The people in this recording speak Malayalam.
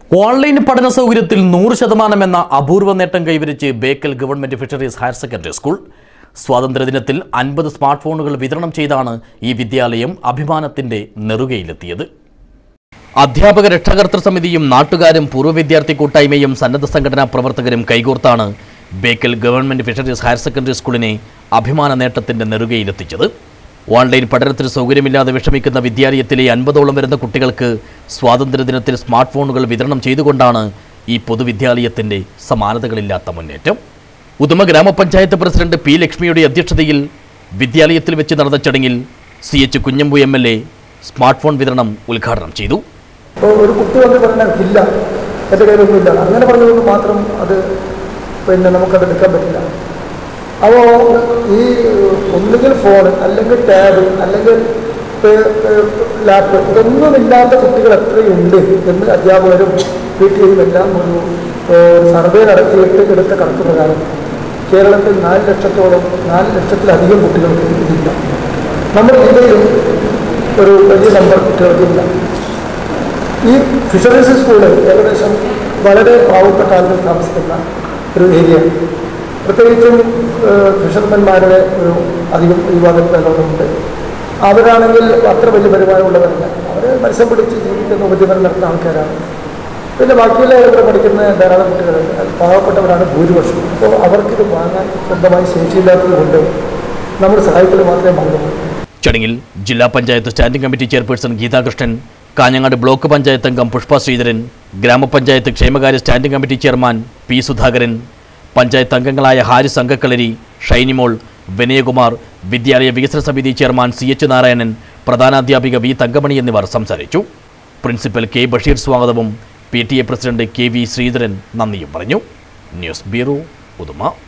ഓൺലൈൻ പഠന സൗകര്യത്തിൽ നൂറ് ശതമാനം എന്ന അപൂർവ നേട്ടം കൈവരിച്ച് Bekal government fisheries higher secondary school സ്വാതന്ത്ര്യദിനത്തിൽ അൻപത് സ്മാർട്ട് ഫോണുകൾ വിതരണം ചെയ്താണ് ഈ വിദ്യാലയം അഭിമാനത്തിന്റെ നെറുകയിലെത്തിയത് അധ്യാപക രക്ഷാകർതൃ സമിതിയും നാട്ടുകാരും പൂർവ്വ വിദ്യാർത്ഥി കൂട്ടായ്മയും സന്നദ്ധ സംഘടനാ പ്രവർത്തകരും കൈകോർത്താണ് Bekal government fisheries higher secondary സ്കൂളിനെ അഭിമാന നേട്ടത്തിന്റെ നെറുകയിലെത്തിച്ചത് ഓൺലൈൻ പഠനത്തിന് സൗകര്യമില്ലാതെ വിഷമിക്കുന്ന വിദ്യാലയത്തിലെ അൻപതോളം വരുന്ന കുട്ടികൾക്ക് സ്വാതന്ത്ര്യദിനത്തിൽ സ്മാർട്ട് ഫോണുകൾ വിതരണം ചെയ്തുകൊണ്ടാണ് ഈ പൊതുവിദ്യാലയത്തിന്റെ സമാനതകളില്ലാത്ത മുന്നേറ്റം ഉദുമ ഗ്രാമപഞ്ചായത്ത് പ്രസിഡന്റ് പി ലക്ഷ്മിയുടെ അധ്യക്ഷതയിൽ വിദ്യാലയത്തിൽ വെച്ച് നടന്ന ചടങ്ങിൽ C H Kunhambu M L A smart phone വിതരണം ഉദ്ഘാടനം ചെയ്തു ഇപ്പോൾ ഒരു കുട്ടി വന്ന് പറഞ്ഞാൽ ഇല്ല എൻ്റെ കയ്യിലൊന്നുമില്ല അങ്ങനെ പറഞ്ഞതുകൊണ്ട് മാത്രം അത് പിന്നെ നമുക്കത് എടുക്കാൻ പറ്റില്ല അപ്പോൾ ഈ ഒന്നുകിൽ ഫോൺ അല്ലെങ്കിൽ ടാബ് അല്ലെങ്കിൽ ലാപ്പ് ഇതൊന്നും ഇല്ലാത്ത കുട്ടികൾ എത്രയുണ്ട് എന്ന് അധ്യാപകരും പി ടി എയും എല്ലാം ഒരു ഏഹ്, സർവേ നടത്തിയിട്ട് എടുത്ത കണക്ക് പ്രകാരം കേരളത്തിൽ നാല് ലക്ഷത്തോളം നാല് ലക്ഷത്തിലധികം കുട്ടികൾക്ക് ഇതില്ല നമ്മുടെ ജില്ലയിൽ ഒരു വലിയ നമ്പർ കുട്ടികൾക്കില്ല ഈ ഫിഷറീസ് സ്കൂള് ഏകദേശം വളരെ പാവപ്പെട്ട ആളുകൾ താമസിക്കുന്ന ഒരു ഏരിയ പ്രത്യേകിച്ചും ഏഹ്, ഫിഷർമാൻമാരുടെ ഒരു അധികം ഈ ഭാഗത്തുള്ളവരുണ്ട് അവരാണെങ്കിൽ അത്ര വലിയ വരുമാനമുള്ളവരല്ല അവർ മത്സ്യം പിടിച്ച് ജീവിക്കുന്ന ഉപജീവനം നടത്തുന്ന ആൾക്കാരാണ് പിന്നെ ബാക്കിയുള്ള ഇവിടെ പഠിക്കുന്ന ധാരാളം കുട്ടികളുണ്ട് അത് പാവപ്പെട്ടവരാണ് ഭൂരിപക്ഷം അപ്പോൾ അവർക്കിത് വാങ്ങാൻ സ്വന്തമായി ശേഷിയില്ലാത്തത് കൊണ്ട് നമ്മൾ സഹായിക്കൽ മാത്രമേ മാറുള്ളൂ ചടങ്ങിൽ ജില്ലാ panchayat standing committee chairperson Geethakrishnan Kanhangad block panchayat അംഗം പുഷ്പ ശ്രീധരൻ ഗ്രാമപഞ്ചായത്ത് ക്ഷേമകാര്യ standing committee chairman P Sudhakaran panchayat അംഗങ്ങളായ ഹാരിസ് അങ്കക്കളരി ഷൈനിമോൾ വിനയകുമാർ വിദ്യാലയ വികസന സമിതി ചെയർമാൻ സി എച്ച് നാരായണൻ പ്രധാനാധ്യാപിക വി തങ്കമണി എന്നിവർ സംസാരിച്ചു പ്രിൻസിപ്പൽ കെ ബഷീർ സ്വാഗതവും P T A president K V Sreedharan നന്ദിയും പറഞ്ഞു ന്യൂസ് ബ്യൂറോ ഉദുമ